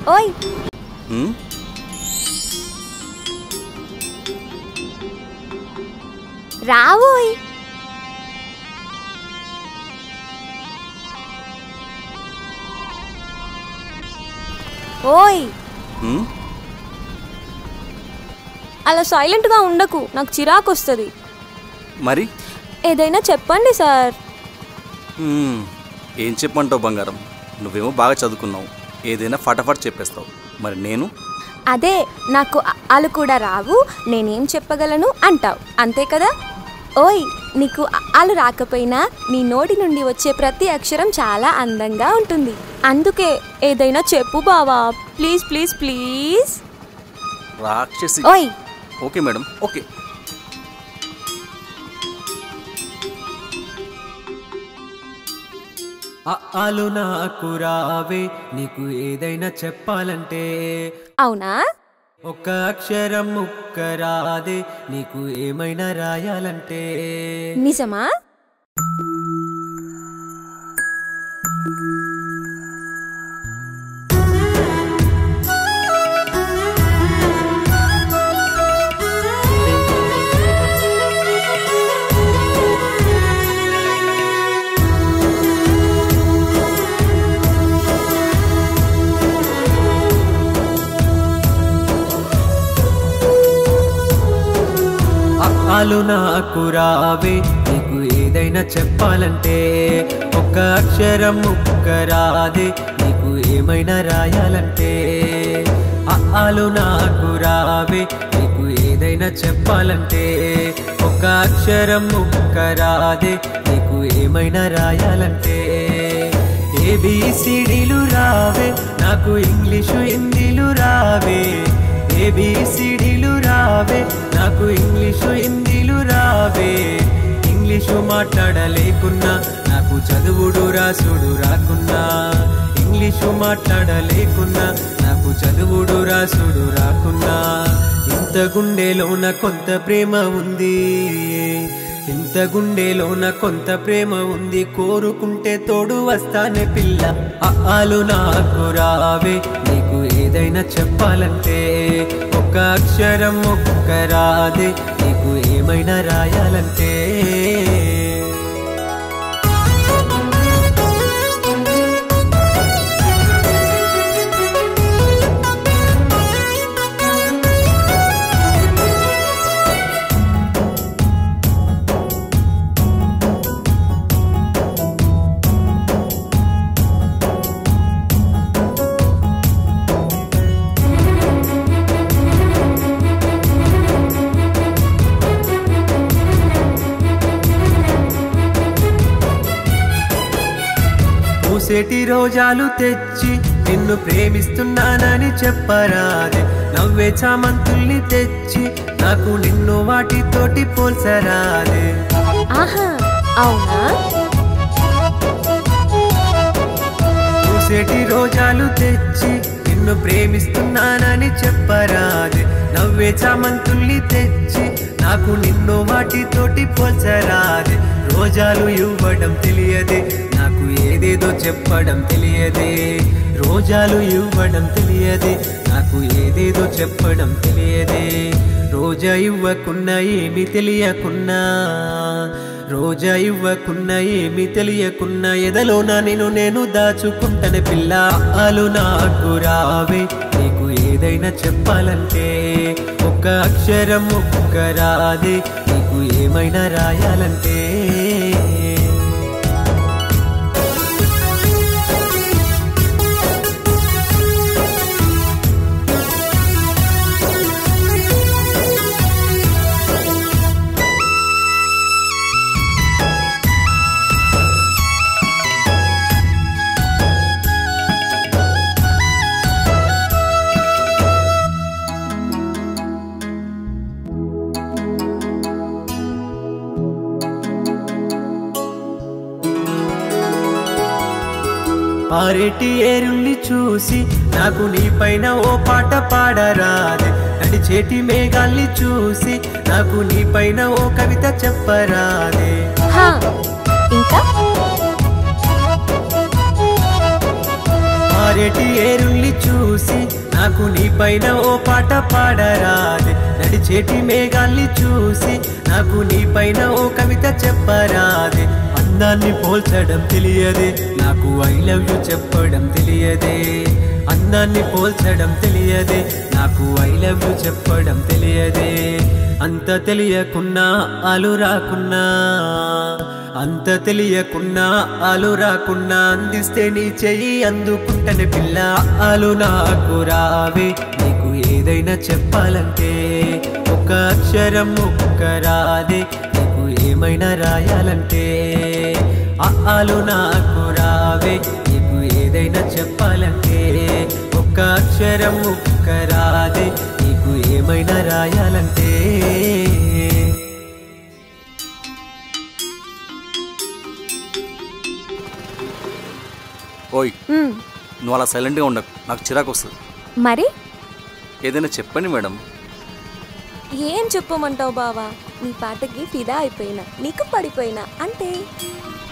ఓయ్ ఉమ్, రావోయ్ ఓయ్ ఉమ్, అలా సైలెంట్గా ఉండకు నాకు చిరాకు వస్తుంది మరి ఏదైనా చెప్పండి సార్ ఉమ్, ఏం చెప్పమంటావు బంగారం నువ్వేమో బాగా చదువుకున్నావు ఏదైనా ఫటాఫట్ చెప్పేస్తావు మరి నేను అదే నాకు అలు కూడా రావు నేనేం చెప్పగలను అంటావు అంతే కదా ఓయ్ నీకు అలు రాకపోయినా నీ నోటి నుండి వచ్చే ప్రతి అక్షరం చాలా అందంగా ఉంటుంది అందుకే ఏదైనా చెప్పు బావా ప్లీజ్ ప్లీజ్ ప్లీజ్ రాక్షసి ఓయ్ ఓకే మేడం ఓకే అలు నాకు రావే నీకు ఏదైనా చెప్పాలంటే అవునా ఒక అక్షరం ముక్క రాదే నీకు ఏమైనా రాయాలంటే నిజమా అలు నాకు రావే నీకు ఏదైనా చెప్పాలంటే ఒక అక్షరం ముక్క రాదే నీకు ఏమైనా రాయాలంటే అలు నాకు రావే నీకు ఏదైనా చెప్పాలంటే ఒక అక్షరం ముక్క రాదే నీకు ఏమైనా రాయాలంటే ఏబిసిడిలు రావే నాకు ఇంగ్లీషు హిందీలు రావే ఏబిసిడిలు రావే నాకు ఇంగ్లీషు హిందీలు రావే ఇంగ్లీషు మాట్లాడలేకున్నా నాకు చదువుడు రాసుడు రాకున్నా ఇంగ్లీషు మాట్లాడలేకున్నా నాకు చదువుడు రాసుడు రాకున్నా ఇంత గుండెలోన కొంత ప్రేమ ఉంది ఇంత గుండెలోన కొంత ప్రేమ ఉంది కోరుకుంటే తోడు వస్తానే పిల్ల అలు నాకు రావే నీకు ఏదైనా చెప్పాలంటే ఒక అక్షరం ఒక్క రాదే నీకు ఏమైనా రాయాలంటే మూసేటి రోజాలు తెచ్చి నిన్ను ప్రేమిస్తున్నానని చెప్పరాదే నవ్వే చామంతుల్ని తెచ్చి నాకు నిన్ను వాటితోటి పోల్చరాదే ఆహా అవునా మూసేటి రోజాలు తెచ్చి నిన్ను ప్రేమిస్తున్నానని చెప్పరాదే నవ్వే చామంతుల్ని తెచ్చి నాకు నిన్ను వాటితోటి పోల్చరాదే రోజాలు ఇవ్వడం తెలియదే నాకు ఏదేదో చెప్పడం తెలియదే రోజాలు ఇవ్వడం తెలియదే నాకు ఏదేదో చెప్పడం తెలియదే రోజా ఇవ్వకున్నా ఏమి తెలియకున్నా రోజా ఇవ్వకున్నా ఏమి తెలియకున్నా ఎదలోన నేను నేను దాచుకుంటాను పిల్ల అలు నాకు రావే నీకు ఏదైనా చెప్పాలంటే ఒక్క అక్షరం ఒక్క రాదే నీకు ఏమైనా రాయాలంటే పారేటి ఏరుల్ని చూసి నాకు నీ పైన ఓ పాట పాడరాదే నడిచేటి మేఘాల్ని చూసి నాకు నీ పైన ఓ కవిత చెప్పరాదే హా ఇంకా పారేటి ఏరుల్ని చూసి నాకు నీ పైన ఓ పాట పాడరాదే నడిచేటి మేఘాల్ని చూసి నాకు నీ పైన ఓ కవిత చెప్పరాదే అందాన్ని పోల్చడం తెలియదే నాకు ఐ లవ్ యు చెప్పడం తెలియదే అందాన్ని పోల్చడం తెలియదే నాకు ఐ లవ్ యు చెప్పడం తెలియదే అంత తెలియకున్నా అలు రాకున్నా అంత తెలియకున్నా అలు రాకున్నా అందిస్తే నీ చెయ్యి అందుకుంటనే పిల్ల అలు నాకు రావే నీకు ఏదైనా చెప్పాలంటే ఒక అక్షరం ఒక్క రాదే నీకు ఏమైనా రాయాలంటే అలు నాకు రావే నీకు ఏదైనా చెప్పాలంటే ఒక్క అక్షరం ఒక్క రాదే నీకు ఏమైనా రాయాలంటే ఓయ్ మ్, నువ్వు అలా సైలెంట్గా ఉండకు నాకు చిరాకు వస్తుంది మరి ఏదైనా చెప్పండి మేడం ఏం చెప్పమంటావు బావా నీ పాటకి ఫిదా అయిపోయినా నీకు పడిపోయినా అంతే